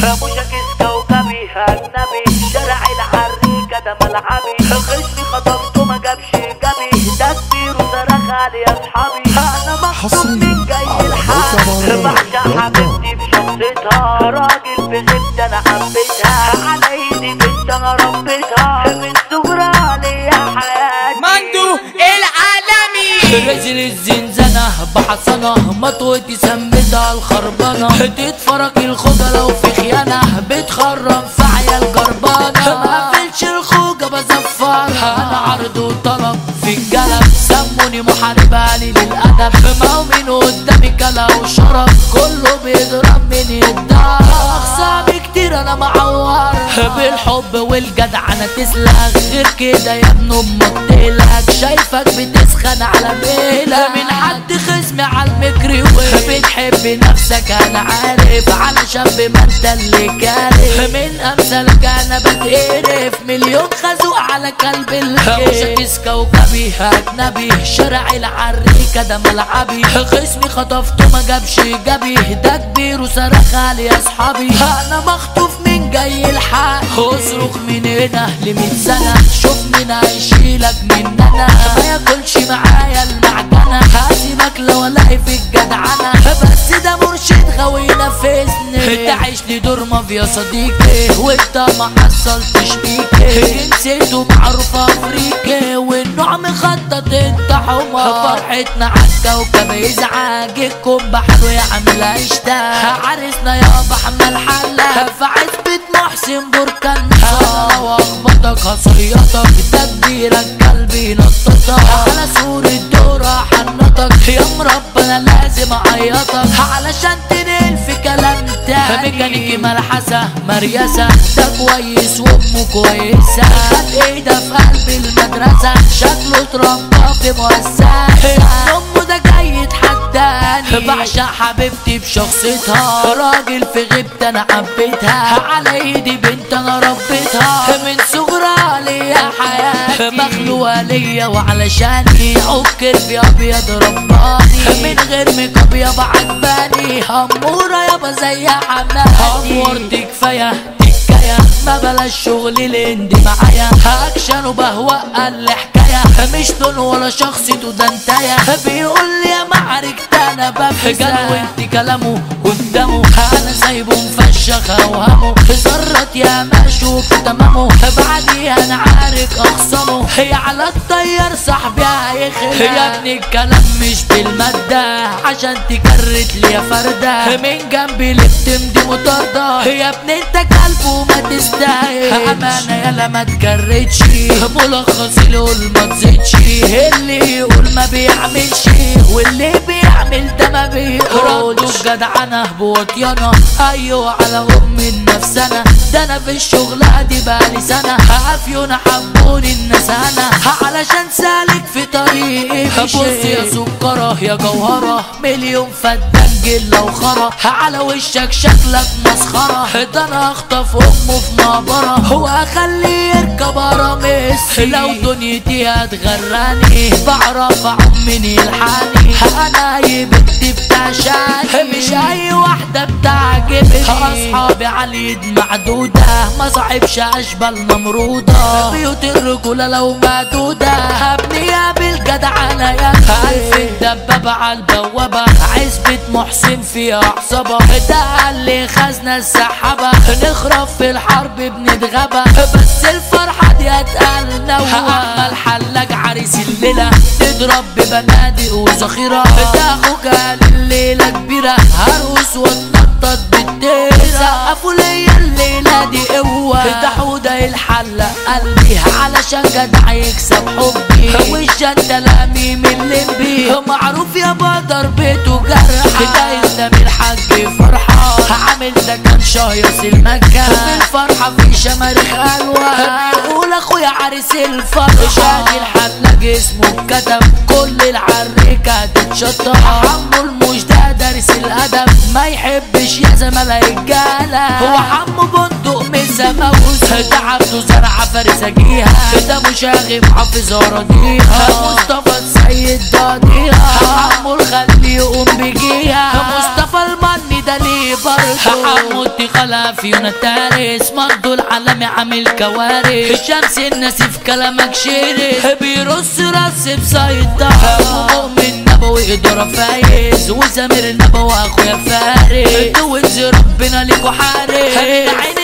مشاكس كوكبي اجنبي شارع العريكة ده ملعبي خصمي خطفته ما جابش جابي ده كبير وصرخ علي يا اصحابي انا مخطوف حصرياً من جاي على الحق موقع بعشق دوت حبيبتي بشخصيتها راجل في غيبتي انا حبيتها على ايدي بنت انا ربيتها من صغرها ليا حياتي مندو العالمي رجل الزنزانة بحصنة مطوتي سمدها الخربانة تتفرج الخوجة لو في خيانة بتخرم في عيال جربانة ما قفلش الخوجة بزفرها انا عرض وطلب في الجلب سموني محارب قليل الادب ما هو من قدامي كلا وشرب كله بيضرب من الدار اخصامي كتير انا معور بالحب والجدع انا تسلك غير كده يا ابن امك تقلق شايفك بتسخن على ميلك من حد خصمي على المكر بتحب نفسك انا عارف على شاب ما انت اللي كارف من امثالك انا بتقرف مليون خازوق على كلب الخير كوكبي اجنبي شارع العريكة ده ملعبي خصمي خطفته ما جابش جابي ده كبير وصرخ علي يا اصحابي انا مخطوف من جاي الحق اصرخ من هنا لمية سنة شوف مين هيشيلك مننا ما ياكلش معايا المعجنة هسيبك لو الاقي في الجدعنة بس ده مرشد غاوي ينفذني تعيش لي دور مافيا صديقي وانت ما حصلتش بيكي نسيته معروف افريقي والنوع مخطط انت حمار فرحتنا عالكوكب يزعجكم بحلو يا عم عشتها عرسنا يابا حمل حلة في عزبة محسن بركان لو اخبطك هصيطك تدبيرك قلبي نططك على سور الدورة حنطك يا مربنا لازم اعيطك علشان تنقل في كلام تاني ميكانيكي ملحسة مريسة ده كويس وامه كويسة خد ايده في قلب المدرسة شكله اتربى في مؤسسة امه ده جاي يتحداني بعشق حبيبتي بشخصيتها راجل في غيبتي انا حبيتها على ايدي بنت انا ربيتها من صغرها ليا حياتي مخلوقة ليا وعلشاني عكر في ابيض رباني من غير ميك اب يابا عجباني اموره يابا زي حماتي امورتي كفايه حكاية ما بلاش شغل الاندي معايا اكشن وبهوأ الحكاية مش لون ولا شخصيته ده انتايا بيقول لي يا معركة انا بفزع وانت كلامه قدامه انا سايبه مفشخ اوهامه ذرت يا مشوف تمامه بعدي انا عارك اخصمه هي على الطيار صاحبي هيخلع يا ابني الكلام مش بالمادة عشان تكرت لي يا فردة من جنبي اللي بتمدي مطاردة يا ابني انت كلب وما تستاهل امانة يالا ما تكرتش ملخص يقول ما تزيدش اللي يقول ما بيعملش واللي بيعمل ده ما بيقولش جدعنة بوطيانة ايوه على ام النفس انا ده انا في الشغلة دي بقالي سنة عافيون حبوني الناس انا علشان سالك في طريقي بص يا سكرة يا جوهرة مليون فدان جلة وخرا على وشك شكلك مسخرة ده انا اخطف امه في مقبرة هو اخليه يركب رامس لو دنيتي هتغراني بعرف عمني الحاني انا اي بنت بتعشاني مش اي واحدة بتعجبني اصحابي على اليد معدودة ما صعبش اشبال نمرودة بيوت الرجولة لو معدودة هبنيها بالجدعنة يا الف دبابة على البوابة عزبة محسن فيها عصابة ده اللي خزنة السحابة نخرب في الحرب بنتغابى بس الفرحة دي اتقال نوع الحلاج عريس الليلة تضرب ببنادق وذخيرة تاخد الليلة كبيرة هرقص واتنطط بالديرة سقفوا ليا الليلة دي قوة ده حودة الحلق قلبي علشان جدع يكسب حبي والجنة لميم الليمبي معروف يا بدر بيته جرح ده يسلم الحاج فرحة عامل ده كان شايص المكة بالفرحة في شماريخ ألوان بيقول أخويا عريس الفرحة شادي الحلاج اسمه اتكتب كل العريكة تتشطب حمو المش ده دارس الأدب ما يحبش يا زملاء الرجالة هو حمو بندق مسا موز ده عبده زرع فارس أجيها ده مشاغب حافظ أراضيها مصطفى السيد ضاديها حمو الخلي يقوم بيجيها مصطفى المني ده ليه برضه حمو خلق بقى فيونا تارس مرضو العالمي عامل كوارث الشمس الناس في كلامك شرس بيرص رص بسيطرة ومؤمن نبوي إدارة فايز وزمير نبوي أخويا فارس دوز ربنا ليكوا حارس عين